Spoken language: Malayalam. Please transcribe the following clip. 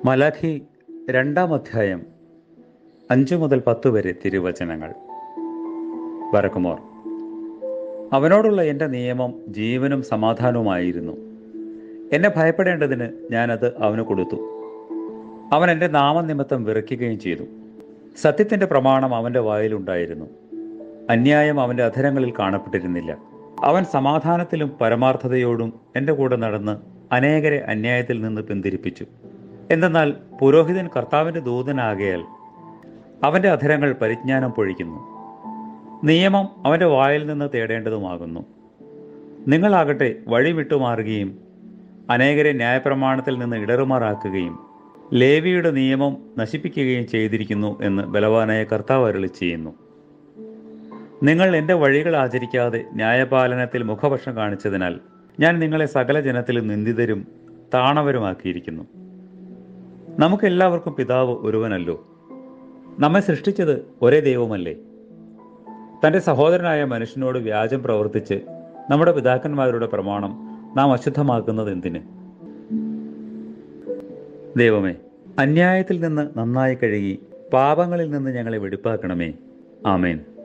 മലാഖി രണ്ടാം അധ്യായം അഞ്ചു മുതൽ പത്ത് വരെ തിരുവചനങ്ങൾ വരക്കുമോർ അവനോടുള്ള എൻ്റെ നിയമം ജീവനും സമാധാനവുമായിരുന്നു എന്നെ ഭയപ്പെടേണ്ടതിന് ഞാനത് അവന് കൊടുത്തു അവൻ എൻ്റെ നാമനിമിത്തം വിറയ്ക്കുകയും ചെയ്തു സത്യത്തിൻ്റെ പ്രമാണം അവൻ്റെ വായിലുണ്ടായിരുന്നു അന്യായം അവൻ്റെ അധരങ്ങളിൽ കാണപ്പെട്ടിരുന്നില്ല അവൻ സമാധാനത്തിലും പരമാർത്ഥതയോടും എൻ്റെ കൂടെ നടന്ന് അനേകരെ അന്യായത്തിൽ നിന്ന് പിന്തിരിപ്പിച്ചു എന്തെന്നാൽ പുരോഹിതൻ കർത്താവിൻ്റെ ദൂതനാകയാൽ അവൻ്റെ അധരങ്ങൾ പരിജ്ഞാനം പൊഴിക്കുന്നു നിയമം അവൻ്റെ വായിൽ നിന്ന് തേടേണ്ടതുമാകുന്നു നിങ്ങളാകട്ടെ വഴി വിട്ടുമാറുകയും അനേകരെ ന്യായപ്രമാണത്തിൽ നിന്ന് ഇടറുമാറാക്കുകയും ലേവിയുടെ നിയമം നശിപ്പിക്കുകയും ചെയ്തിരിക്കുന്നു എന്ന് ബലവാനായ കർത്താവ് അരുളി ചെയ്യുന്നു നിങ്ങൾ എൻ്റെ വഴികൾ ആചരിക്കാതെ ന്യായപാലനത്തിൽ മുഖപക്ഷം കാണിച്ചതിനാൽ ഞാൻ നിങ്ങളെ സകല ജനത്തിലും നിന്ദിതരും താണവരുമാക്കിയിരിക്കുന്നു നമുക്കെല്ലാവർക്കും പിതാവ് ഒരുവനല്ലോ നമ്മെ സൃഷ്ടിച്ചത് ഒരേ ദൈവമല്ലേ തൻ്റെ സഹോദരനായ മനുഷ്യനോട് വ്യാജം പ്രവർത്തിച്ച് നമ്മുടെ പിതാക്കന്മാരുടെ പ്രമാണം നാം അശുദ്ധമാക്കുന്നത് എന്തിന് ദൈവമേ അന്യായത്തിൽ നിന്ന് നന്നായി കഴുകി പാപങ്ങളിൽ നിന്ന് ഞങ്ങളെ വെടിപ്പാക്കണമേ ആമേൻ